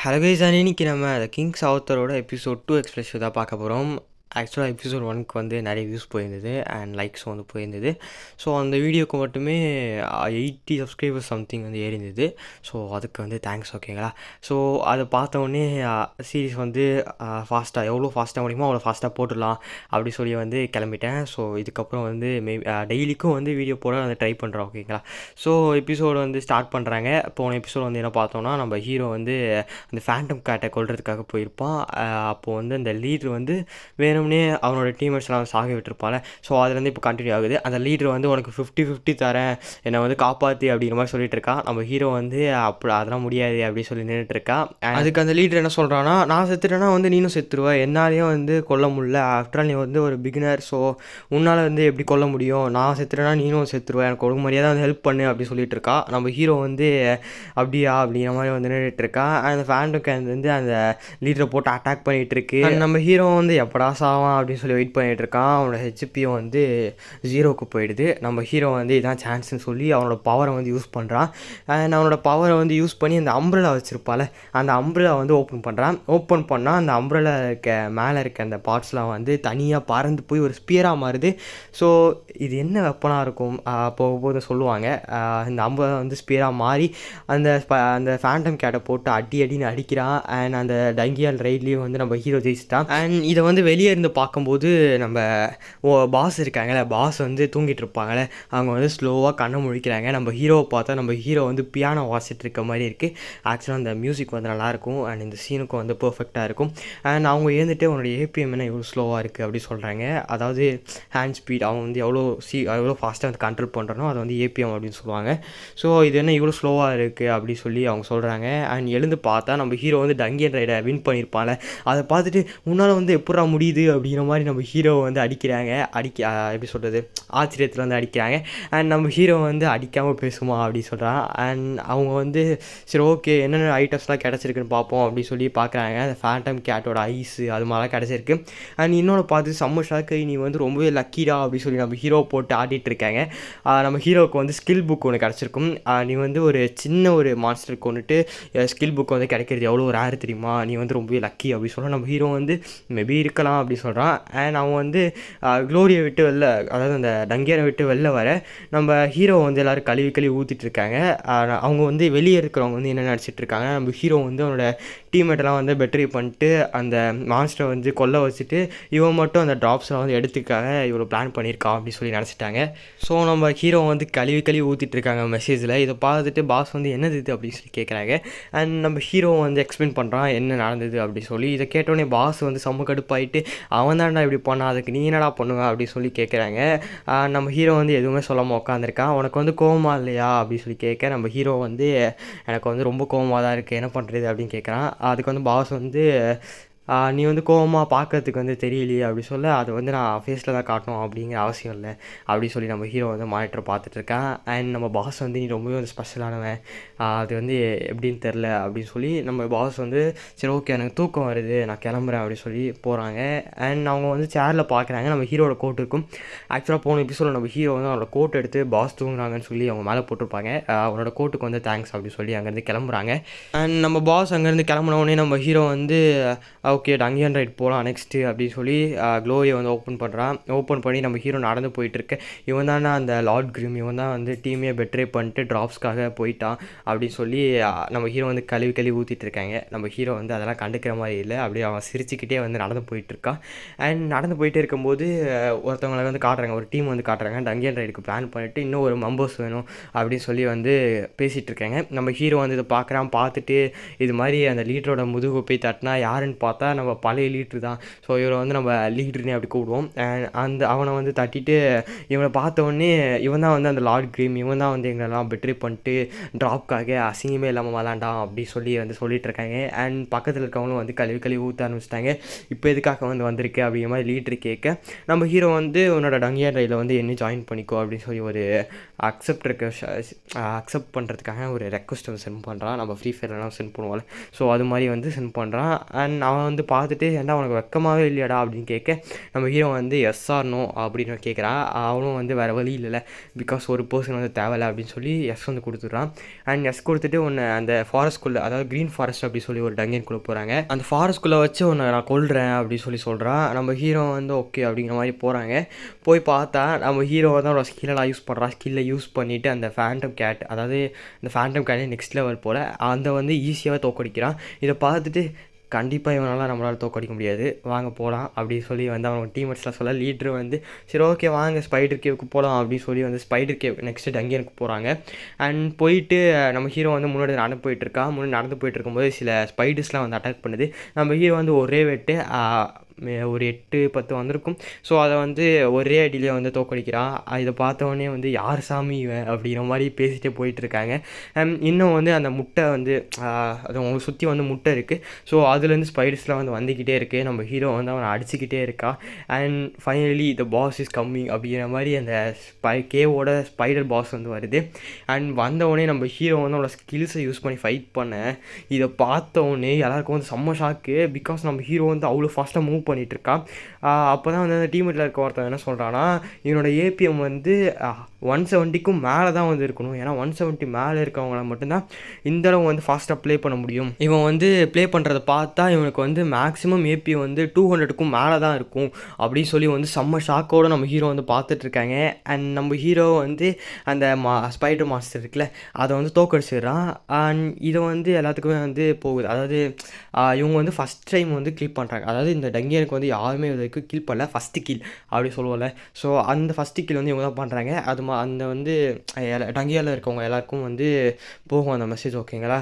hello guys இன்னைக்கு நம்ம the kings ஆத்தரோட எபிசோட் டூ எக்ஸ்பிரஸ் தான் பார்க்க போகிறோம் ஆக்சுவலாக எபிசோட் ஒனுக்கு வந்து நிறைய வியூஸ் போயிருந்தது அண்ட் லைக்ஸும் வந்து போயிருந்தது ஸோ அந்த வீடியோக்கு மட்டுமே எயிட்டி சப்ஸ்கிரைபர்ஸ் சம்திங் வந்து ஏறிந்தது ஸோ அதுக்கு வந்து தேங்க்ஸ் ஓகேங்களா ஸோ அதை பார்த்தோன்னே சீரிஸ் வந்து ஃபாஸ்ட்டாக எவ்வளோ ஃபாஸ்ட்டாக முடியுமோ அவ்வளோ ஃபாஸ்ட்டாக போட்டுடலாம் அப்படி சொல்லி வந்து கிளம்பிட்டேன் ஸோ இதுக்கப்புறம் வந்து மே டெய்லிக்கும் வந்து வீடியோ போட வந்து ட்ரை பண்ணுறோம் ஓகேங்களா ஸோ எபிசோடு வந்து ஸ்டார்ட் பண்ணுறாங்க போன எபிசோட் வந்து என்ன பார்த்தோம்னா நம்ம ஹீரோ வந்து அந்த ஃபேண்டம் கேட்டை கொல்றதுக்காக போயிருப்பான் அப்போது வந்து அந்த லீடர் வந்து வேணும்னே அவனோட டீமேட்ஸ் எல்லாம் சாக விட்டுருப்பால ஸோ அதுலேருந்து இப்போ கண்டினியூ ஆகுது அந்த லீடர் வந்து உனக்கு ஃபிஃப்டி ஃபிஃப்டி தரேன் என்னை வந்து காப்பாற்றி அப்படிங்கிற மாதிரி சொல்லிட்டு இருக்கா நம்ம ஹீரோ வந்து அப்படி அதெல்லாம் முடியாது அப்படின்னு சொல்லி நின்றுட்டு இருக்கா அதுக்கு அந்த லீடர் என்ன சொல்கிறான்னா நான் செத்துட்டேன்னா வந்து நீனும் செத்துருவ என்னாலையும் வந்து கொல்ல முடியல ஆஃப்டர் ஆல் நீ வந்து ஒரு பிகினர் ஸோ உன்னால் வந்து எப்படி கொல்ல முடியும் நான் செத்துட்டேன்னா நீனும் செத்துருவேன் எனக்கு ஒரு மரியாதை வந்து ஹெல்ப் பண்ணு அப்படி சொல்லிட்டு இருக்கா நம்ம ஹீரோ வந்து அப்படியா அப்படிங்கிற மாதிரி வந்து நின்றுட்டு இருக்கா அந்த ஃபேண்டம் கேன் வந்து அந்த லீடரை போட்டு அட்டாக் பண்ணிகிட்டு இருக்கு And நம்ம ஹீரோ வந்து எப்படா சாவான் அப்படின்னு சொல்லி வெயிட் பண்ணிட்டு இருக்கான் அவனோட ஹெச்பியும் வந்து ஜீரோக்கு போயிடுது நம்ம ஹீரோ வந்து இதான் சான்ஸ்னு சொல்லி அவனோட பவரை வந்து யூஸ் பண்ணுறான் அண்ட் அவனோட பவரை வந்து யூஸ் பண்ணி அந்த அம்ப்ரலா வச்சுருப்பால அந்த அம்ப்ரலா வந்து ஓப்பன் பண்ணுறான் ஓப்பன் பண்ணால் அந்த அம்ப்ரலா இருக்க மேலே இருக்க அந்த பார்ட்ஸ்லாம் வந்து தனியாக பறந்து போய் ஒரு ஸ்பியராக மாறுது ஸோ இது என்ன வெப்பனாக இருக்கும் ஆஹ் போக போக சொல்லுவாங்க ஆஹ் இந்த அம்பை வந்து ஸ்பியராக மாறி அந்த ஸ்ப- அந்த ஃபேண்டம் கேட்டை போட்டு அடி அடின்னு அடிக்கிறான் அண்ட் அந்த டங்கியால் ரைட்லேயும் வந்து நம்ம ஹீரோ ஜெயிச்சிட்டான் அண்ட் இதை வந்து வெளியே இருந்து பார்க்கும்போது நம்ம ஓ பாஸ் இருக்காங்கல்ல பாஸ் வந்து தூங்கிட்டு இருப்பாங்கல்ல அவங்க வந்து ஸ்லோவாக கண்ணை முழிக்கிறாங்க நம்ம ஹீரோவை பார்த்தா நம்ம ஹீரோ வந்து பியானோ வாசிட்டு இருக்க மாதிரி இருக்குது ஆக்சுவலாக அந்த மியூசிக் வந்து நல்லாயிருக்கும் அண்ட் இந்த சீனுக்கும் வந்து பர்ஃபெக்டாக இருக்கும் அண்ட் அவங்க ஏந்துட்டு உன்னோட ஏபிஎம் என்ன இவ்வளோ ஸ்லோவாக இருக்குது அப்படி சொல்கிறாங்க அதாவது ஹேண்ட் ஸ்பீட் அவன் வந்து எவ்வளோ சி எவ்வளோ ஃபாஸ்ட்டாக வந்து கண்ட்ரோல் பண்ணுறனோ அதை வந்து ஏபிஎம் அப்படின்னு சொல்லுவாங்க ஸோ இது என்ன இவ்வளோ ஸ்லோவாக இருக்குது அப்படி சொல்லி அவங்க சொல்கிறாங்க அண்ட் எழுந்து பார்த்தா நம்ம ஹீரோ வந்து டங்கியன் ரைடை வின் பண்ணியிருப்பான்ல அதை பார்த்துட்டு உன்னால் வந்து எப்படா முடியுது அப்படிங்கிற மாதிரி நம்ம ஹீரோவை வந்து அடிக்கிறாங்க அடிக்க ஆ, எப்படி சொல்கிறது ஆச்சரியத்தில் வந்து அடிக்கிறாங்க அண்ட் நம்ம ஹீரோ வந்து அடிக்காமல் பேசுமா அப்படி சொல்கிறான் அண்ட் அவங்க வந்து சரி ஓகே என்னென்ன ஐட்டம்ஸ்லாம் கிடச்சிருக்குன்னு பார்ப்போம் அப்படி சொல்லி பார்க்குறாங்க அந்த ஃபேண்டம் கேட்டோட ஐஸு அது மாதிரிலாம் கிடச்சிருக்கு அண்ட் இன்னொன்று பார்த்து செம்ம ஷாக்கு நீ வந்து ரொம்பவே லக்கிடா அப்படி சொல்லி நம்ம ஹீரோ போட்டு ஆடிட்டு இருக்காங்க ஆஹ் நம்ம ஹீரோவுக்கு வந்து ஸ்கில் புக் ஒன்று கிடச்சிருக்கும் ஆஹ் நீ வந்து ஒரு சின்ன ஒரு மான்ஸ்டர் கொண்டுட்டு ஸ்கில் புக் வந்து கிடைக்கிறது எவ்வளோ ரேர் தெரியுமா நீ வந்து ரொம்பவே லக்கி அப்படி சொல்ல நம்ம ஹீரோ வந்து மேபி இருக்கலாம் அப்படி சொல்கிறான் அண்ட் அவன் வந்து க்ளோரியை விட்டு வெளில அதாவது அந்த டங்கியரை விட்டு வெளில வர நம்ம ஹீரோ வந்து எல்லோரும் கழுவி கழுவி ஊற்றிட்டு இருக்காங்க ஆஹ் அவங்க வந்து வெளியே இருக்கிறவங்க வந்து என்ன நினச்சிட்டு இருக்காங்க நம்ம ஹீரோ வந்து அவனோட டீம்மேட்டெல்லாம் வந்து பெட்ரி பண்ணிட்டு அந்த மான்ஸ்டரை வந்து கொல்ல வச்சுட்டு இவன் மட்டும் அந்த ட்ராப்ஸை வந்து எடுத்துக்காக இவ்வளோ பிளான் பண்ணியிருக்கான் அப்படின்னு சொல்லி நினச்சிட்டாங்க ஸோ நம்ம ஹீரோ வந்து கழுவி கழுவி ஊற்றிட்டு இருக்காங்க மெசேஜில் இதை பார்த்துட்டு பாஸ் வந்து என்னது இது அப்படின்னு சொல்லி கேட்குறாங்க அண்ட் நம்ம ஹீரோ வந்து எக்ஸ்பிளைன் பண்ணுறான் என்ன நடந்தது அப்படி சொல்லி இதை கேட்டோடனே பாஸ் வந்து செம்ம கடுப்பாயிட்டு அவன் தான்டா இப்படி பண்ணா அதுக்கு நீ என்னடா பண்ணுவ அப்படின்னு சொல்லி கேட்குறாங்க நம்ம ஹீரோ வந்து எதுவுமே சொல்லாமல் உட்காந்துருக்கான் உனக்கு வந்து கோவமா இல்லையா அப்படின்னு சொல்லி கேட்க நம்ம ஹீரோ வந்து எனக்கு வந்து ரொம்ப கோவமாக தான் இருக்குது என்ன பண்ணுறது அப்படின்னு கேட்குறான் அதுக்கு வந்து பாஸ் வந்து ஆஹ் நீ வந்து கோவமாக பார்க்கறதுக்கு வந்து தெரியலையே அப்படி சொல்ல அதை வந்து நான் ஃபேஸில் தான் காட்டணும் அப்படிங்கிற அவசியம் இல்லை அப்படி சொல்லி நம்ம ஹீரோ வந்து மானிட்டர் பார்த்துட்டு இருக்கான் அண்ட் நம்ம பாஸ் வந்து நீ ரொம்பவே வந்து ஸ்பெஷலானவன் ஆஹ் அது வந்து எப்படின்னு தெரில அப்படின்னு சொல்லி நம்ம பாஸ் வந்து சரி ஓகே எனக்கு தூக்கம் வருது நான் கிளம்புறேன் அப்படி சொல்லி போகிறாங்க அண்ட் அவங்க வந்து சேரில் பார்க்குறாங்க நம்ம ஹீரோட கோட் இருக்கும் ஆக்சுவலாக போன எபிசோட நம்ம ஹீரோ வந்து அவனோட கோட் எடுத்து பாஸ் தூங்குறாங்கன்னு சொல்லி அவங்க மேலே போட்டிருப்பாங்க ஆஹ் அவனோட கோட்டுக்கு வந்து தேங்க்ஸ் அப்படி சொல்லி அங்கேருந்து கிளம்புறாங்க அண்ட் நம்ம பாஸ் அங்கேருந்து கிளம்புன உடனே நம்ம ஹீரோ வந்து ஓகே டங்கியன் ரைட் போகலாம் நெக்ஸ்ட்டு அப்படின்னு சொல்லி க்ளோரியை வந்து ஓப்பன் பண்ணுறான் ஓப்பன் பண்ணி நம்ம ஹீரோ நடந்து போயிட்டு இருக்க இவன் தானே அந்த லார்ட் கிரிம் இவன் தான் வந்து டீமே பெட்ரே பண்ணிட்டு ட்ராப்ஸ்க்காக போயிட்டான் அப்படின்னு சொல்லி ஆஹ் நம்ம ஹீரோ வந்து கழுவி கழுவி ஊற்றிட்டு இருக்காங்க நம்ம ஹீரோ வந்து அதெல்லாம் கண்டுக்கிற மாதிரி இல்லை அப்படியே அவன் சிரிச்சுக்கிட்டே வந்து நடந்து போயிட்டு இருக்கான் அண்ட் நடந்து போயிட்டே இருக்கும்போது ஆஹ் ஒருத்தவங்களை வந்து காட்டுறாங்க ஒரு டீம் வந்து காட்டுறாங்க டங்கியன் ரைடுக்கு பிளான் பண்ணிட்டு இன்னும் ஒரு மெம்பர்ஸ் வேணும் அப்படின்னு சொல்லி வந்து பேசிகிட்டு இருக்காங்க நம்ம ஹீரோ வந்து இதை பார்க்குறான் பார்த்துட்டு இது மாதிரி அந்த லீடரோட முதுகு போய் தட்டினா யாருன்னு பார்த்தா நம்ம பழைய லீட்ரு தான் ஸோ இவரை வந்து நம்ம லீட்ருனே அப்படி கூப்பிடுவோம் And அந்த அவனை வந்து தட்டிட்டு இவனை பார்த்த உடனே இவன் தான் வந்து அந்த லார்ட் கிரீம் இவன் தான் வந்து எங்களெல்லாம் பெட்ரி பண்ணிட்டு ட்ராப்காக அசிங்கமே இல்லாமல் விளாண்டான் அப்படி சொல்லி வந்து சொல்லிட்டு இருக்காங்க அண்ட் பக்கத்தில் இருக்கவங்களும் வந்து கழுவி கழுவி ஊற்ற ஆரம்பிச்சிட்டாங்க இப்போ எதுக்காக வந்து வந்திருக்கு அப்படிங்கிற மாதிரி லீட்ரு கேட்க நம்ம ஹீரோ வந்து உன்னோட டங்கியா ரைடில் வந்து என்ன ஜாயின் பண்ணிக்கோ அப்படின்னு சொல்லி ஒரு அக்செப்ட் இருக்க அக்செப்ட் பண்ணுறதுக்காக ஒரு ரெக்வஸ்ட் வந்து சென்ட் பண்ணுறான் நம்ம ஃப்ரீ ஃபயர்லாம் சென்ட் பண்ணுவோம்ல ஸோ அது மாதிரி வந்து சென்ட் பண்ணுறான் அண்ட் அவன் வந்து பார்த்துட்டு ஏன்டா உனக்கு வெக்கமாகவே இல்லையாடா அப்படின்னு கேட்க நம்ம ஹீரோ வந்து எஸ் ஆர் நோ அப்படின்னு கேட்குறான் அவனும் வந்து வேறு வழி இல்லைல்ல பிகாஸ் ஒரு பர்சன் வந்து தேவையில்ல அப்படின்னு சொல்லி எஸ் வந்து கொடுத்துட்றான் அண்ட் எஸ் கொடுத்துட்டு ஒன்று அந்த ஃபாரஸ்ட்குள்ளே அதாவது க்ரீன் ஃபாரஸ்ட் அப்படி சொல்லி ஒரு டங்கன்குள்ளே போகிறாங்க அந்த ஃபாரஸ்ட்குள்ளே வச்சு ஒன்று நான் கொல்றேன் அப்படின்னு சொல்லி சொல்கிறான் நம்ம ஹீரோ வந்து ஓகே அப்படிங்கிற மாதிரி போகிறாங்க போய் பார்த்தா நம்ம ஹீரோ தான் அவரோட ஸ்கில்லெல்லாம் யூஸ் பண்ணுறான் ஸ்கில்லை யூஸ் பண்ணிவிட்டு அந்த ஃபேண்டம் கேட் அதாவது இந்த ஃபேண்டம் கேட் நெக்ஸ்ட் லெவல் போல் அந்த வந்து ஈஸியாகவே தோக்கடிக்கிறான் இதை பார்த்துட்டு கண்டிப்பாக இவனால் நம்மளால் தோக்கடிக்க முடியாது வாங்க போகலாம் அப்படின்னு சொல்லி வந்து அவங்க டீமேட்ஸ்லாம் சொல்ல லீட்ரு வந்து சரி ஓகே வாங்க ஸ்பைடர் கேவுக்கு போகலாம் அப்படின்னு சொல்லி வந்து ஸ்பைடர் கேவ் நெக்ஸ்ட்டு டங்கியனுக்கு போகிறாங்க அண்ட் போயிட்டு நம்ம ஹீரோ வந்து முன்னாடி நடந்து போயிட்டுருக்கா முன்னாடி நடந்து போயிட்டு இருக்கும்போது சில ஸ்பைடர்ஸ்லாம் வந்து அட்டாக் பண்ணுது நம்ம ஹீரோ வந்து ஒரே வெட்டு ஒரு எட்டு பத்து வந்திருக்கும் ஸோ அதை வந்து ஒரே அடியிலே வந்து தோக்கடிக்கிறான் இதை பார்த்தவொடனே வந்து யார் சாமி இவன் அப்படிங்கிற மாதிரி பேசிகிட்டே போயிட்டுருக்காங்க இன்னும் வந்து அந்த முட்டை வந்து அது அவங்க சுற்றி வந்து முட்டை இருக்குது ஸோ அதுலேருந்து ஸ்பைடர்ஸ்லாம் வந்து வந்துக்கிட்டே இருக்குது நம்ம ஹீரோ வந்து அவனை அடிச்சுக்கிட்டே இருக்கா and finally the boss is coming அப்படிங்கிற மாதிரி அந்த ஸ்பை கேவோட ஸ்பைடர் பாஸ் வந்து வருது அண்ட் வந்தவொடனே நம்ம ஹீரோ வந்து அவனோட ஸ்கில்ஸை யூஸ் பண்ணி ஃபைட் பண்ண இதை பார்த்தவொடனே எல்லாருக்கும் வந்து செம்ம ஷாக்கு பிகாஸ் நம்ம ஹீரோ வந்து அவ்வளோ ஃபாஸ்ட்டாக மூவ் பண்ணிகிட்டு இருக்கான் அப்போ தான் வந்து அந்த டீமெட்டில் இருக்க ஒருத்தன் என்ன சொல்கிறான்னா இவனோட ஏபிஎம் வந்து ஒன் செவன்ட்டிக்கும் மேலே தான் வந்து இருக்கணும் ஏன்னா ஒன் செவன்ட்டி மேலே இருக்கவங்கள மட்டும்தான் இந்தளவு வந்து ஃபாஸ்ட்டாக ப்ளே பண்ண முடியும் இவன் வந்து ப்ளே பண்ணுறத பார்த்தா இவனுக்கு வந்து மேக்ஸிமம் ஏபிஎம் வந்து டூ ஹண்ட்ரடுக்கும் மேலே தான் இருக்கும் அப்படின்னு சொல்லி வந்து செம்ம ஷாக்கோடு நம்ம ஹீரோ வந்து பார்த்துட்ருக்காங்க அண்ட் நம்ம ஹீரோ வந்து அந்த மா ஸ்பைடர் மாஸ்டர் இருக்குல்ல அதை வந்து தோக்கடிச்சிடுறான் அண்ட் இதை வந்து எல்லாத்துக்குமே வந்து போகுது அதாவது இவங்க வந்து ஃபஸ்ட் டைம் வந்து கில் பண்ணுறாங்க அதாவது இந்த டங்கியனுக்கு வந்து யாருமே இது வரைக்கும் கில் பண்ணல ஃபஸ்ட்டு கில் அப்படி சொல்லுவோம்ல ஸோ அந்த ஃபஸ்ட்டு கில் வந்து இவங்க தான் பண்ணுறாங்க அது மா அந்த வந்து டங்கியாவில் இருக்கவங்க எல்லாருக்கும் வந்து போகும் அந்த மெசேஜ் ஓகேங்களா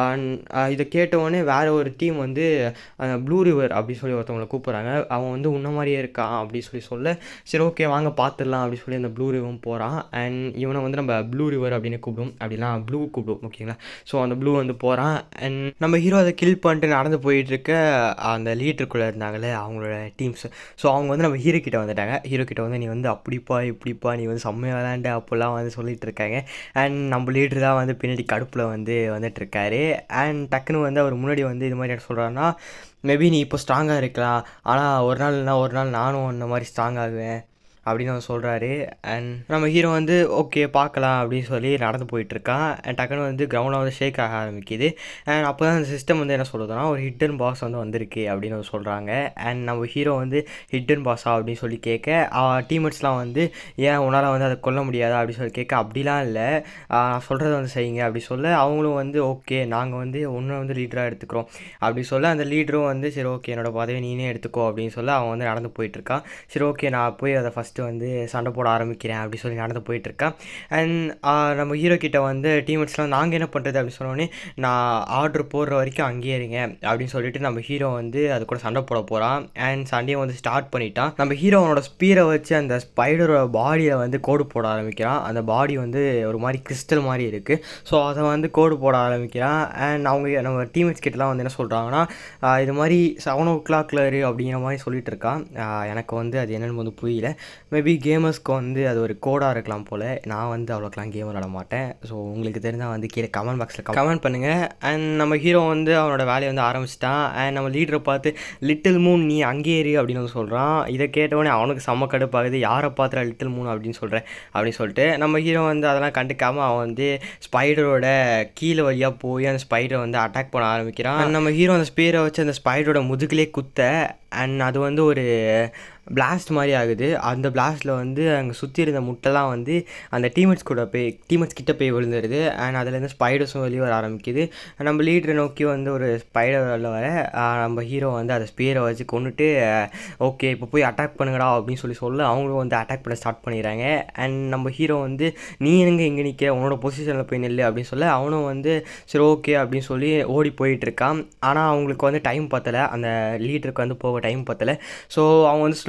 இதை கேட்டவுடனே வேறு ஒரு டீம் வந்து ப்ளூ ரிவர் அப்படி சொல்லி ஒருத்தவங்களை கூப்பிட்றாங்க அவன் வந்து உன்ன மாதிரியே இருக்கான் அப்படி சொல்லி சொல்ல சரி ஓகே வாங்க பார்த்துடலாம் அப்படி சொல்லி அந்த ப்ளூ ரிவரும் போகிறான் அண்ட் இவனை வந்து நம்ம ப்ளூ ரிவர் அப்படின்னு கூப்பிடும் அப்படிலாம் ப்ளூ கூப்பிடும் ஓகேங்களா ஸோ அந்த ப்ளூ வந்து போகிறான் அண்ட் நம்ம ஹீரோ அதை கில் பண்ணிட்டு நடந்து போயிட்டுருக்க அந்த லீடருக்குள்ளே இருந்தாங்களே அவங்களோட டீம்ஸ் ஸோ அவங்க வந்து நம்ம ஹீரோ கிட்ட வந்துட்டாங்க ஹீரோ கிட்ட வந்து நீ வந்து அப்படிப்பா இப்படிப்பா நீ வந்து செம்மையாக விளாண்ட அப்போல்லாம் வந்து சொல்லிட்டு இருக்காங்க அண்ட் நம்ம லீடர் தான் வந்து பின்னாடி கடுப்பில் வந்து வந்துட்டுருக்காரு அண்ட் டக்குன்னு வந்து அவர் முன்னாடி வந்து இது மாதிரி என்ன சொல்கிறாருன்னா மேபி நீ இப்போ ஸ்ட்ராங்காக இருக்கலாம் ஆனால் ஒரு நாள்னா ஒரு நாள் நானும் இந்த மாதிரி ஸ்ட்ராங் ஆகுவேன் அப்படின்னு அவர் சொல்கிறாரு அண்ட் நம்ம ஹீரோ வந்து ஓகே பார்க்கலாம் அப்படின்னு சொல்லி நடந்து போயிட்டுருக்கான் அண்ட் டக்குன்னு வந்து கிரவுண்டில் வந்து ஷேக் ஆக ஆரம்பிக்குது அண்ட் அப்போ தான் அந்த சிஸ்டம் வந்து என்ன சொல்லுதுன்னா ஒரு ஹிட்டன் பாஸ் வந்து வந்திருக்கு அப்படின்னு வந்து சொல்கிறாங்க அண்ட் நம்ம ஹீரோ வந்து ஹிட்டன் பாஸா அப்படின்னு சொல்லி கேட்க டீமேட்ஸ்லாம் வந்து ஏன் உன்னால் வந்து அதை கொல்ல முடியாதா அப்படின்னு சொல்லி கேட்க அப்படிலாம் இல்லை நான் சொல்கிறத வந்து செய்யுங்க அப்படி சொல்ல அவங்களும் வந்து ஓகே நாங்கள் வந்து ஒன்று வந்து லீடராக எடுத்துக்கிறோம் அப்படி சொல்ல அந்த லீடரும் வந்து சரி ஓகே என்னோடய பதவி நீனே எடுத்துக்கோ அப்படின்னு சொல்ல அவன் வந்து நடந்து போயிட்டுருக்கான் சரி ஓகே நான் போய் அதை ஃபஸ்ட் ஃபஸ்ட்டு வந்து சண்டை போட ஆரம்பிக்கிறேன் அப்படி சொல்லி நடந்து போயிட்டுருக்கேன் அண்ட் நம்ம ஹீரோ கிட்ட வந்து டீமேட்ஸ்லாம் நாங்கள் என்ன பண்ணுறது அப்படின்னு சொன்னோடனே நான் ஆர்டர் போடுற வரைக்கும் அங்கேயே இருங்க அப்படின்னு சொல்லிட்டு நம்ம ஹீரோ வந்து அது கூட சண்டை போட போகிறான் அண்ட் சண்டையை வந்து ஸ்டார்ட் பண்ணிட்டான் நம்ம ஹீரோவனோட ஸ்பீரை வச்சு அந்த ஸ்பைடரோட பாடியை வந்து கோடு போட ஆரம்பிக்கிறான் அந்த பாடி வந்து ஒரு மாதிரி கிறிஸ்டல் மாதிரி இருக்குது ஸோ அதை வந்து கோடு போட ஆரம்பிக்கிறான் அண்ட் அவங்க நம்ம டீமேட்ஸ் கிட்டலாம் வந்து என்ன சொல்கிறாங்கன்னா இது மாதிரி செவன் ஓ கிளாக்ல இரு அப்படிங்கிற மாதிரி சொல்லிட்டு இருக்கான் எனக்கு வந்து அது என்னென்னு வந்து புரியல மேபி கேமர்ஸ்க்கு வந்து அது ஒரு கோடாக இருக்கலாம் போல் நான் வந்து அவ்வளோக்கெலாம் கேம் விளாட மாட்டேன் ஸோ உங்களுக்கு தெரிஞ்சால் வந்து கீழே கமெண்ட் பாக்ஸில் கமெண்ட் பண்ணுங்கள் அண்ட் நம்ம ஹீரோ வந்து அவனோட வேலையை வந்து ஆரம்பிச்சிட்டான் அண்ட் நம்ம லீடரை பார்த்து லிட்டில் மூன் நீ அங்கே ஏறி அப்படின்னு வந்து சொல்கிறான் இதை கேட்டவொடனே அவனுக்கு செம்ம கடுப்பாகுது யாரை பார்த்துறா லிட்டில் மூன் அப்படின்னு சொல்கிறேன் அப்படின்னு சொல்லிட்டு நம்ம ஹீரோ வந்து அதெல்லாம் கண்டுக்காமல் அவன் வந்து ஸ்பைடரோட கீழே வழியாக போய் அந்த ஸ்பைடரை வந்து அட்டாக் பண்ண ஆரம்பிக்கிறான் நம்ம ஹீரோ அந்த ஸ்பீரை வச்சு அந்த ஸ்பைடரோட முதுகிலே குத்த அண்ட் அது வந்து ஒரு பிளாஸ்ட் மாதிரி ஆகுது அந்த பிளாஸ்ட்டில் வந்து அங்கே சுற்றி இருந்த முட்டைலாம் வந்து அந்த டீமேட்ஸ் கூட போய் டீமேட்ஸ் கிட்ட போய் விழுந்துருது அண்ட் அதுலேருந்து ஸ்பைடர்ஸும் வெளியே வர ஆரம்பிக்குது நம்ம லீடரை நோக்கி வந்து ஒரு ஸ்பைடர் வர நம்ம ஹீரோ வந்து அதை ஸ்பீரை வச்சு கொண்டுட்டு ஓகே இப்போ போய் அட்டாக் பண்ணுங்கடா அப்படின்னு சொல்லி சொல்ல அவங்களும் வந்து அட்டாக் பண்ண ஸ்டார்ட் பண்ணிடுறாங்க அண்ட் நம்ம ஹீரோ வந்து நீ எங்கே இங்கே நிற்க உன்னோட பொசிஷனில் போய் நில்லு அப்படின்னு சொல்ல அவனும் வந்து சரி ஓகே அப்படின்னு சொல்லி ஓடி போயிட்டுருக்கான் ஆனால் அவங்களுக்கு வந்து டைம் பத்தலை அந்த லீடருக்கு வந்து போக டைம் பத்தலை ஸோ அவங்க வந்து ஸ்லோ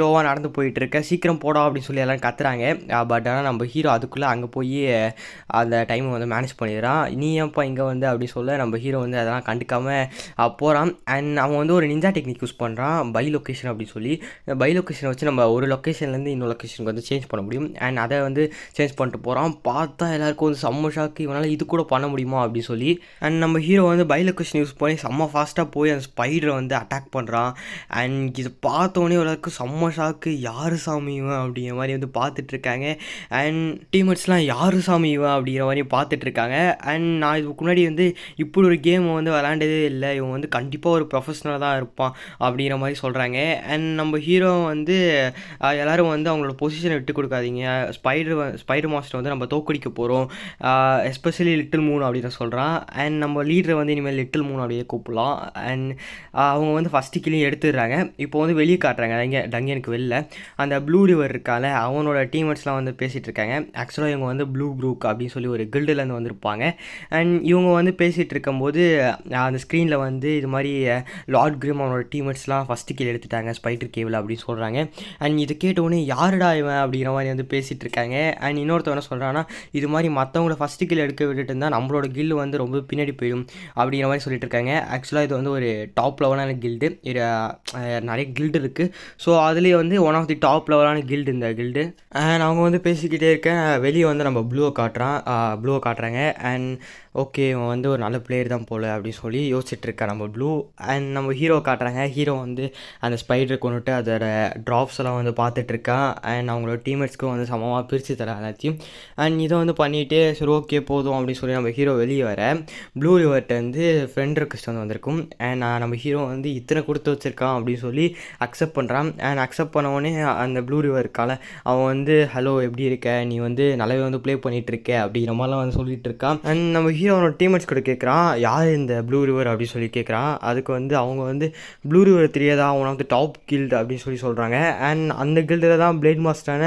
ஸ்லோவாக நடந்து போயிட்டு இருக்க சீக்கிரம் போடா அப்படின்னு சொல்லி எல்லாம் கத்துறாங்க பட் ஆனால் நம்ம ஹீரோ அதுக்குள்ளே அங்கே போய் அந்த டைமை வந்து மேனேஜ் பண்ணிடுறான் நீ ஏன்ப்பா இங்கே வந்து அப்படி சொல்ல நம்ம ஹீரோ வந்து அதெல்லாம் கண்டுக்காமல் போகிறான் அண்ட் அவன் வந்து ஒரு நிஞ்சா டெக்னிக் யூஸ் பண்ணுறான் பை லொக்கேஷன் அப்படின்னு சொல்லி இந்த பை லொக்கேஷனை வச்சு நம்ம ஒரு லொக்கேஷன்லேருந்து இன்னொரு லொக்கேஷனுக்கு வந்து சேஞ்ச் பண்ண முடியும் அண்ட் அதை வந்து சேஞ்ச் பண்ணிட்டு போகிறான் பார்த்தா எல்லாருக்கும் வந்து செம்ம ஷாக்கு இவனால் இது கூட பண்ண முடியுமா அப்படின்னு சொல்லி அண்ட் நம்ம ஹீரோ வந்து பை லொக்கேஷன் யூஸ் பண்ணி செம்ம ஃபாஸ்ட்டாக போய் அந்த ஸ்பைடரை வந்து அட்டாக் பண்ணுறான் அண்ட் இது பார்த்தோன்னே எல்லாருக்கும் செம்ம ஷாக்கு யார் சாமி இவன் அப்படிங்கிற மாதிரி வந்து பார்த்துட்டு இருக்காங்க அண்ட் டீமேட்ஸ்லாம் யார் சாமி இவன் அப்படிங்கிற மாதிரி பார்த்துட்டு இருக்காங்க அண்ட் நான் இதுக்கு முன்னாடி வந்து இப்படி ஒரு கேம் வந்து விளாண்டதே இல்லை இவன் வந்து கண்டிப்பாக ஒரு ப்ரொஃபஷனலாக தான் இருப்பான் அப்படிங்கிற மாதிரி சொல்கிறாங்க அண்ட் நம்ம ஹீரோ வந்து அஹ், எல்லாரும் வந்து அவங்களோட பொசிஷனை விட்டு கொடுக்காதீங்க ஸ்பைடர் ஸ்பைடர் மாஸ்டர் வந்து நம்ம தோக்கடிக்க போகிறோம் எஸ்பெஷலி லிட்டில் மூன் அப்படின்னு சொல்கிறான் அண்ட் நம்ம லீடரை வந்து இனிமேல் லிட்டில் மூன் அப்படியே கூப்பிடலாம் அண்ட் அவங்க வந்து ஃபஸ்ட்டு கிளியும் எடுத்துடுறாங்க இப்போ வந்து வெளியே காட்டுறாங்க இங்கே டங்கியனுக்கு வெளில அந்த ப்ளூ ரிவர் இருக்கால அவனோட டீமேட்ஸ்லாம் வந்து பேசிகிட்டு இருக்காங்க ஆக்சுவலாக இவங்க வந்து ப்ளூ ப்ரூக் அப்படின்னு சொல்லி ஒரு கில்டுலேருந்து வந்திருப்பாங்க அண்ட் இவங்க வந்து பேசிகிட்டு இருக்கும்போது அஹ், அந்த ஸ்க்ரீனில் வந்து இது மாதிரி லார்ட் கிரிம் அவனோட டீமேட்ஸ்லாம் ஃபஸ்ட்டு கீழே எடுத்துட்டாங்க ஸ்பைட்டர் கேவில் அப்படின்னு சொல்கிறாங்க அண்ட் இது கேட்ட உடனே யாருடா இவன் அப்படிங்கிற மாதிரி வந்து பேசிகிட்டு இருக்காங்க அண்ட் இன்னொருத்தவன் என்ன சொல்கிறான்னா இது மாதிரி மற்றவங்கள ஃபஸ்ட்டு கீழே எடுக்க விட்டுட்டு இருந்தால் நம்மளோட கில் வந்து ரொம்ப பின்னாடி போயிடும் அப்படிங்கிற மாதிரி சொல்லிட்டு இருக்காங்க ஆக்சுவலாக இது வந்து ஒரு டாப் லெவலான கில்டு இது அஹ், நிறைய கில்டு இருக்குது ஸோ அதுலேயே வந்து ஒன் ஆஃப் தி டாப் லெவலான கில்டு இந்த கில்டு அண்ட் அவங்க வந்து பேசிக்கிட்டே இருக்க வெளியே வந்து நம்ம ப்ளூவை காட்டுறான் ப்ளூவை காட்டுறாங்க அண்ட் ஓகே இவன் வந்து ஒரு நல்ல பிளேயர் தான் போல அப்படின்னு சொல்லி யோசிச்சுட்டு இருக்கா நம்ம ப்ளூ அண்ட் நம்ம ஹீரோ காட்டுறாங்க ஹீரோ வந்து அந்த ஸ்பைடரை கொண்டுட்டு அதோட ட்ராப்ஸ் எல்லாம் வந்து பார்த்துட்டு இருக்கான் அண்ட் அவங்களோட டீம்மேட்ஸ்க்கும் வந்து சமமாக பிரித்து தர எல்லாத்தையும் அண்ட் இதை வந்து பண்ணிட்டு சரி ஓகே போதும் அப்படின்னு சொல்லி நம்ம ஹீரோ வெளியே வர ப்ளூ ரிவர்ட்ட வந்து ஃப்ரெண்ட் ரெக்வஸ்ட் வந்து வந்திருக்கும் அண்ட் நான் நம்ம ஹீரோ வந்து இத்தனை கொடுத்து வச்சிருக்கான் அப்படின்னு சொல்லி அக்செப்ட் பண்ணுறான் அண்ட் அக்செப்ட் பண்ண உடனே அந்த ப்ளூ ரிவர் இருக்கால அவன் வந்து ஹலோ எப்படி இருக்க நீ வந்து நல்லாவே வந்து ப்ளே பண்ணிட்டு இருக்க அப்படிங்கிற மாதிரிலாம் வந்து சொல்லிட்டு இருக்கான் அண்ட் நம்ம ஹீரோனோட டீம்மேட்ஸ் கூட கேட்குறான் யார் இந்த ப்ளூ ரிவர் அப்படின்னு சொல்லி கேட்குறான் அதுக்கு வந்து அவங்க வந்து ப்ளூ ரிவர் தெரியாதா அவன் வந்து டாப் கில்டு அப்படின்னு சொல்லி சொல்கிறாங்க அண்ட் அந்த கில்டில் தான் பிளேட் மாஸ்டரான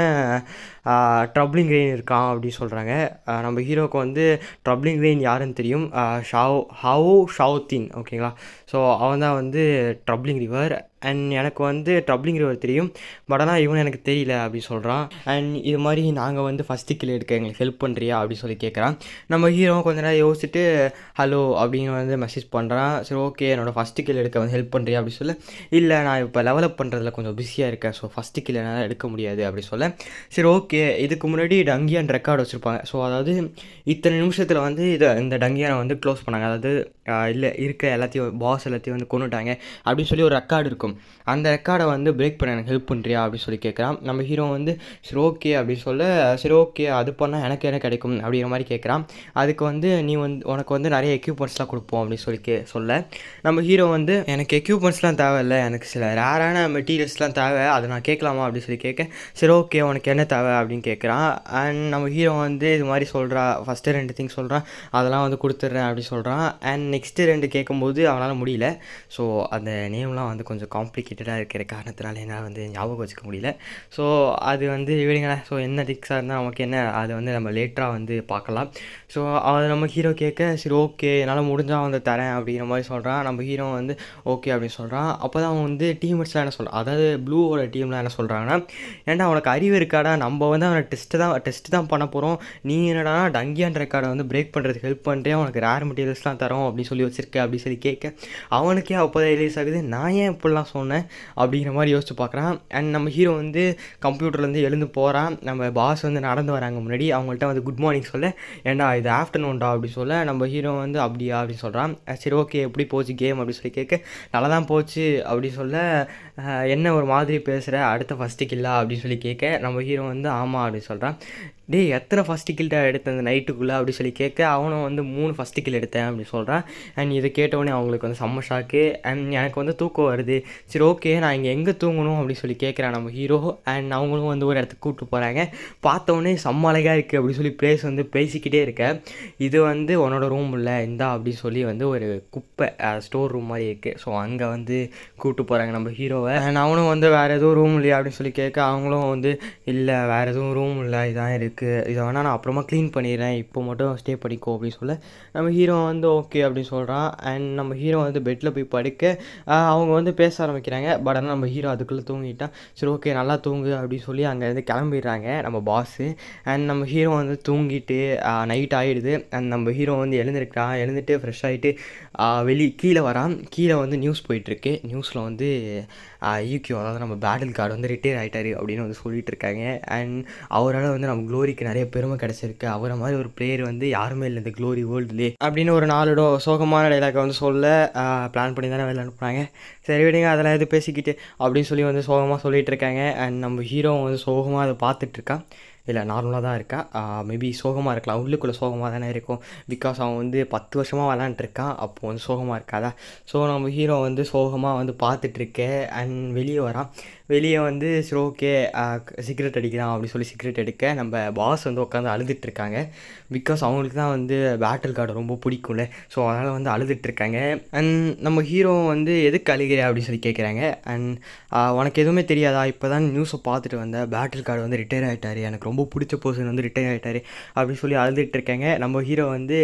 ட்ரப்ளிங் ரெயின் இருக்கான் அப்படின்னு சொல்கிறாங்க நம்ம ஹீரோக்கு வந்து ட்ரப்ளிங் ரெயின் யாருன்னு தெரியும் ஷாவ் ஹவோ ஷாவ்தீன் ஓகேங்களா ஸோ அவன் தான் வந்து ட்ரப்ளிங் ரிவர் அண்ட் எனக்கு வந்து ட்ரப்ளிங் ரிவர் தெரியும் பட் ஆனால் இவன் எனக்கு தெரியல அப்படின்னு சொல்கிறான் அண்ட் இது மாதிரி நாங்கள் வந்து ஃபஸ்ட்டு கில் எடுக்க எங்களுக்கு ஹெல்ப் பண்ணுறியா அப்படின்னு சொல்லி கேட்குறான் நம்ம ஹீரோ கொஞ்ச நேரம் யோசிச்சுட்டு ஹலோ அப்படின்னு வந்து மெசேஜ் பண்ணுறான் சரி ஓகே என்னோட ஃபஸ்ட்டு கில் எடுக்க வந்து ஹெல்ப் பண்ணுறியா அப்படி சொல்ல இல்லை நான் இப்போ லெவலப் பண்ணுறதுல கொஞ்சம் பிஸியாக இருக்கேன் ஸோ ஃபஸ்ட்டு கில் என்னால் எடுக்க முடியாது அப்படி சொல்ல சரி ஓகே இதுக்கு முன்னாடி டங்கியான் ரெக்கார்டு வச்சுருப்பாங்க ஸோ அதாவது இத்தனை நிமிஷத்தில் வந்து இதை இந்த டங்கியானை வந்து க்ளோஸ் பண்ணாங்க அதாவது இல்லை இருக்க எல்லாத்தையும் பாஸ் எல்லாத்தையும் வந்து கொண்டுட்டாங்க அப்படின்னு சொல்லி ஒரு ரெக்கார்டு இருக்கும் அந்த ரெக்கார்டை வந்து பிரேக் பண்ண எனக்கு ஹெல்ப் பண்ணுறியா அப்படின்னு சொல்லி கேட்குறான் நம்ம ஹீரோ வந்து சரி ஓகே அப்படின்னு சொல்ல சரி ஓகே அது பண்ணால் எனக்கு என்ன கிடைக்கும் அப்படிங்கிற மாதிரி கேட்குறான் அதுக்கு வந்து நீ வந்து உனக்கு வந்து நிறைய எக்யூப்மெண்ட்ஸ்லாம் கொடுப்போம் அப்படின்னு சொல்லி கே சொல்ல நம்ம ஹீரோ வந்து எனக்கு எக்யூப்மெண்ட்ஸ்லாம் தேவையில்ல எனக்கு சில ரேரான மெட்டீரியல்ஸ்லாம் தேவை அதை நான் கேட்கலாமா அப்படின்னு சொல்லி கேட்க சரி ஓகே உனக்கு என்ன தேவை அப்படின்னு கேட்குறான் அண்ட் நம்ம ஹீரோ வந்து இது மாதிரி சொல்கிறா ஃபஸ்ட்டு ரெண்டு திங்ஸ் சொல்கிறான் அதெல்லாம் வந்து கொடுத்துட்றேன் அப்படின்னு சொல்கிறான் அண்ட் நெக்ஸ்ட்டு ரெண்டு கேட்கும்போது அவனால் முடியல ஸோ அந்த நேம்லாம் வந்து கொஞ்சம் காம்ப்ளிகேட்டடாக இருக்கிற காரணத்தினால என்னால் வந்து ஞாபகம் வச்சுக்க முடியல ஸோ அது வந்து விடுங்களேன் ஸோ என்ன திக்ஸாக இருந்தால் நமக்கு என்ன அதை வந்து நம்ம லேட்டராக வந்து பார்க்கலாம் ஸோ அதை நம்ம ஹீரோ கேட்க சரி ஓகே என்னால் முடிஞ்சால் வந்து தரேன் அப்படிங்கிற மாதிரி சொல்கிறான் நம்ம ஹீரோ வந்து ஓகே அப்படின்னு சொல்கிறான் அப்போ தான் அவன் வந்து டீம்மேட்ஸ்லாம் என்ன சொல்கிறான் அதாவது ப்ளூவோட டீம்லாம் என்ன சொல்கிறாங்கன்னா ஏன்டா அவனுக்கு அறிவு இருக்காடா நம்ம வந்து அவனை டெஸ்ட்டு தான் டெஸ்ட்டு தான் பண்ண போகிறோம் நீ என்னடா டங்கியான் ரெக்கார்டை வந்து பிரேக் பண்ணுறதுக்கு ஹெல்ப் பண்ணுறேன் அவனுக்கு ரேர் மெட்டீரியல்ஸ்லாம் தரோம் அப்படின்னு சொல்லி வச்சிருக்க அப்படின்னு சொல்லி கேட்க அவனுக்கே அப்போதான் ரிலீஸ் ஆகுது நான் ஏன் இப்படிலாம் சொன்னேன் அப்படிங்கிற மாதிரி யோசிச்சு பார்க்குறான் அண்ட் நம்ம ஹீரோ வந்து கம்ப்யூட்டர்லேருந்து எழுந்து போகிறான் நம்ம பாஸ் வந்து நடந்து வராங்க முன்னாடி அவங்கள்ட்ட வந்து குட் மார்னிங் சொல்ல ஏன்டா இது ஆஃப்டர்நூன்டா அப்படி சொல்ல நம்ம ஹீரோ வந்து அப்படியா அப்படின்னு சொல்கிறான் சரி ஓகே எப்படி போச்சு கேம் அப்படி சொல்லி கேட்க நல்லா தான் போச்சு அப்படி சொல்ல அஹ், என்ன ஒரு மாதிரி பேசுகிற அடுத்த ஃபஸ்ட்டு கில்லா அப்படின்னு சொல்லி கேட்க நம்ம ஹீரோ வந்து ஆமாம் அப்படின்னு சொல்கிறான் டேய் எத்தனை ஃபஸ்ட்டு கில்ட்டா எடுத்த அந்த நைட்டுக்குள்ளே அப்படி சொல்லி கேட்க அவனும் வந்து மூணு ஃபஸ்ட்டு கில் எடுத்தேன் அப்படின்னு சொல்கிறான் அண்ட் இதை கேட்டவுடனே அவங்களுக்கு வந்து செம்ம ஷாக்கு அண்ட் எனக்கு வந்து தூக்கம் வருது சரி ஓகே நான் இங்கே எங்கே தூங்கணும் அப்படின்னு சொல்லி கேட்குறேன் நம்ம ஹீரோ அண்ட் அவங்களும் வந்து ஒரு இடத்துக்கு கூப்பிட்டு போகிறாங்க பார்த்தவொடனே செம்ம அழகாக இருக்குது அப்படி சொல்லி ப்ளேஸ் வந்து பேசிக்கிட்டே இருக்க இது வந்து உன்னோட ரூம் இல்லை இந்தா அப்படி சொல்லி வந்து ஒரு குப்பை ஸ்டோர் ரூம் மாதிரி இருக்குது ஸோ அங்கே வந்து கூப்பிட்டு போகிறாங்க நம்ம ஹீரோவை அண்ட் அவனும் வந்து வேறு எதுவும் ரூம் இல்லையா அப்படின்னு சொல்லி கேட்க அவங்களும் வந்து இல்லை வேறு எதுவும் ரூம் இல்லை இதான் இருக்குது எனக்கு இதை வேணால் நான் அப்புறமா க்ளீன் பண்ணிடுறேன் இப்போ மட்டும் ஸ்டே பண்ணிக்கோ அப்படின்னு சொல்ல நம்ம ஹீரோ வந்து ஓகே அப்படின்னு சொல்கிறான் அண்ட் நம்ம ஹீரோ வந்து பெட்டில் போய் படுக்க ஆஹ் அவங்க வந்து பேச ஆரம்பிக்கிறாங்க பட் ஆனால் நம்ம ஹீரோ அதுக்குள்ளே தூங்கிட்டான் சரி ஓகே நல்லா தூங்கு அப்படின்னு சொல்லி அங்கேருந்து கிளம்பிடுறாங்க நம்ம பாஸு அண்ட் நம்ம ஹீரோ வந்து தூங்கிட்டு நைட் ஆகிடுது அண்ட் நம்ம ஹீரோ வந்து எழுந்திருக்கிறான் எழுந்துட்டு ஃப்ரெஷ் ஆகிட்டு வெளி கீழே வரான் கீழே வந்து நியூஸ் போயிட்டுருக்கு நியூஸில் வந்து யூகியோ அதாவது நம்ம பேட்டில் கார்டு வந்து ரிட்டையர் ஆகிட்டாரு அப்படின்னு வந்து சொல்லிட்டு இருக்காங்க அண்ட் அவரால் வந்து நம்ம க்ளோரிக்கு நிறைய பெருமை கிடச்சிருக்கு அவரை மாதிரி ஒரு பிளேயர் வந்து யாருமே இல்லை இந்த க்ளோரி வேர்ல்டுலேயே அப்படின்னு ஒரு நாலோட சோகமான டைலாக்கை வந்து சொல்ல பிளான் பண்ணி தானே வெளில அனுப்புனாங்க சரி விடுங்க அதெல்லாம் எது பேசிக்கிட்டு அப்படின்னு சொல்லி வந்து சோகமாக சொல்லிட்டு இருக்காங்க அண்ட் நம்ம ஹீரோ வந்து சோகமாக அதை பார்த்துட்டு இருக்கான் இல்லை நார்மலாக தான் இருக்கா மேபி சோகமாக இருக்கலாம் உள்ளுக்குள்ளே சோகமாக தானே இருக்கும் பிகாஸ் அவன் வந்து பத்து வருஷமாக விளாண்டுருக்கான் அப்போ வந்து சோகமாக இருக்காதா ஸோ நம்ம ஹீரோ வந்து சோகமாக வந்து பார்த்துட்ருக்க அண்ட் வெளியே வரான் வெளியே வந்து சரி ஓகே சிகரெட் அடிக்கிறான் அப்படின்னு சொல்லி சிகரெட் எடுக்க நம்ம பாஸ் வந்து உட்காந்து அழுதுட்டு இருக்காங்க பிகாஸ் அவங்களுக்கு தான் வந்து பேட்டில் கார்டு ரொம்ப பிடிக்கும்ல ஸோ அதனால் வந்து அழுதுட்டு இருக்காங்க அண்ட் நம்ம ஹீரோ வந்து எதுக்கு அழுகிற அப்படின்னு சொல்லி கேட்குறாங்க அண்ட் உனக்கு எதுவுமே தெரியாதா இப்போ தான் நியூஸை பார்த்துட்டு வந்தேன் பேட்டில் கார்டு வந்து ரிட்டையர் ஆகிட்டாரு எனக்கு ரொம்ப பிடிச்ச பர்சன் வந்து ரிட்டையர் ஆகிட்டாரு அப்படின்னு சொல்லி அழுதுட்டு இருக்காங்க நம்ம ஹீரோ வந்து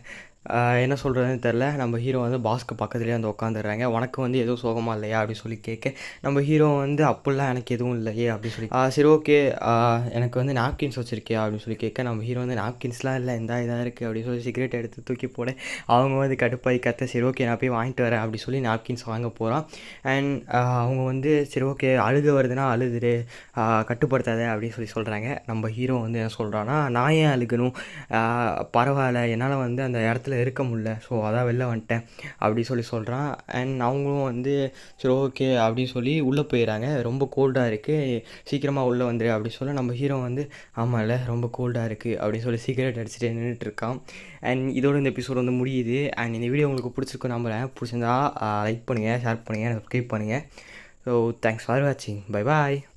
ஆஹ் என்ன சொல்கிறதுன்னு தெரில நம்ம ஹீரோ வந்து பாஸ்க்கு பக்கத்துலேயே வந்து உட்காந்துடுறாங்க உனக்கு வந்து எதுவும் சோகமாக இல்லையா அப்படின்னு சொல்லி கேட்க நம்ம ஹீரோ வந்து அப்படிலாம் எனக்கு எதுவும் இல்லையே அப்படின்னு சொல்லி "ஆ, சரி ஓகே எனக்கு வந்து நாப்கின்ஸ் வச்சுருக்கியா அப்படின்னு சொல்லி கேட்க நம்ம ஹீரோ வந்து நாப்கின்ஸ்லாம் இல்லை இந்த இதாக இருக்குது அப்படின்னு சொல்லி சிகரெட் எடுத்து தூக்கி போட அவங்க வந்து கடுப்பாய் கத்த சரி ஓகே நான் போய் வாங்கிட்டு வரேன் அப்படி சொல்லி நாப்கின்ஸ் வாங்க போகிறான் அண்ட் அவங்க வந்து சரி ஓகே அழுக வருதுன்னா அழுதுரு ஆஹ் கட்டுப்படுத்தாத அப்படின்னு சொல்லி சொல்கிறாங்க நம்ம ஹீரோ வந்து என்ன சொல்கிறான்னா நான் ஏன் அழுகணும் ஆஹ் பரவாயில்ல என்னால் வந்து அந்த இடத்துல இருக்க முடியல ஸோ அதான் வெளில வந்துட்டேன் அப்படி சொல்லி சொல்கிறான் அண்ட் அவங்களும் வந்து சரி ஓகே அப்படின்னு சொல்லி உள்ளே போயிடறாங்க ரொம்ப கோல்டாக இருக்குது சீக்கிரமாக உள்ளே வந்துரு அப்படி சொல்ல நம்ம ஹீரோ வந்து ஆமாம்ல ரொம்ப கோல்டாக இருக்குது அப்படின்னு சொல்லி சிகரெட் அடிச்சுட்டு நின்றுட்டு இருக்கான் அண்ட் இதோட இந்த எபிசோட் வந்து முடியுது அண்ட் இந்த வீடியோ உங்களுக்கு பிடிச்சிருக்கும் நம்புறேன் பிடிச்சிருந்தா லைக் பண்ணுங்கள் ஷேர் பண்ணுங்கள் சப்ஸ்கிரைப் பண்ணுங்கள் ஸோ தேங்க்ஸ் ஃபார் வாட்சிங் பை பாய்